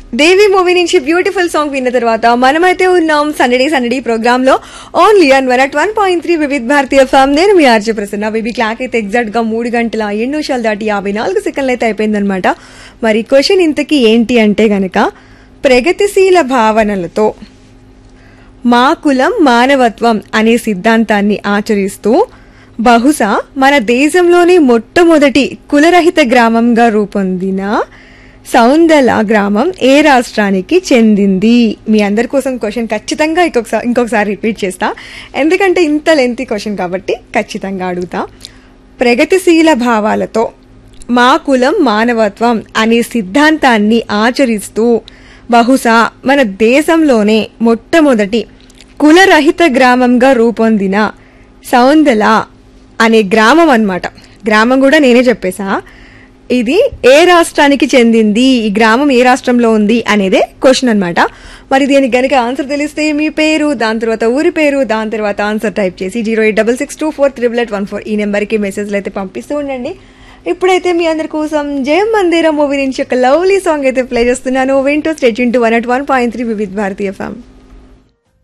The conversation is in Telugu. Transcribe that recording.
దేవి మూవీ నుంచి బ్యూటిఫుల్ సాంగ్ విన్న తర్వాత మనమైతే ఉన్నాం సండే సండే ప్రోగ్రామ్ లో only on one at one point three Vividh Bharatiya FM నేను మీ ఆర్జే ప్రసన్న బేబీ క్లాక్ అయితే ఎగ్జాక్ట్ గా మూడు గంటల ఏడు నిమిషాలు దాటి యాభై నాలుగు సెకండ్లు అయితే అయిపోయిందనమాట మరి క్వశ్చన్ ఇంతకీ ఏంటి అంటే గనక ప్రగతిశీల భావనలతో మా కులం మానవత్వం అనే సిద్ధాంతాన్ని ఆచరిస్తూ బహుశా మన దేశంలోని మొట్టమొదటి కులరహిత గ్రామంగా రూపొందిన సౌందల గ్రామం ఏ రాష్ట్రానికి చెందింది మీ అందరి కోసం క్వశ్చన్ ఖచ్చితంగా ఇంకొకసారి ఇంకొకసారి రిపీట్ చేస్తా ఎందుకంటే ఇంత లెంతీ క్వశ్చన్ కాబట్టి ఖచ్చితంగా అడుగుతా ప్రగతిశీల భావాలతో మా కులం మానవత్వం అనే సిద్ధాంతాన్ని ఆచరిస్తూ బహుశా మన దేశంలోనే మొట్టమొదటి కులరహిత గ్రామంగా రూపొందిన సౌందల అనే గ్రామం అన్నమాట గ్రామం కూడా నేనే చెప్పేశా ఇది ఏ రాష్ట్రానికి చెందింది ఈ గ్రామం ఏ రాష్ట్రంలో ఉంది అనేదే క్వశ్చన్ అన్నమాట మరి దీనికి గనుక ఆన్సర్ తెలిస్తే మీ పేరు దాని తర్వాత ఊరి పేరు దాని తర్వాత ఆన్సర్ టైప్ చేసి zero eight double six two four triple eight one four ఈ నెంబర్కి మెసేజ్లు అయితే పంపిస్తూ ఉండండి ఇప్పుడైతే మీ అందరి కోసం జయం మందిర మూవీ నుంచి ఒక లవ్లీ సాంగ్ అయితే ప్లే చేస్తున్నాను వింటూ stay tuned to one at one point three Vividh Bharatiya ఫ్యామ్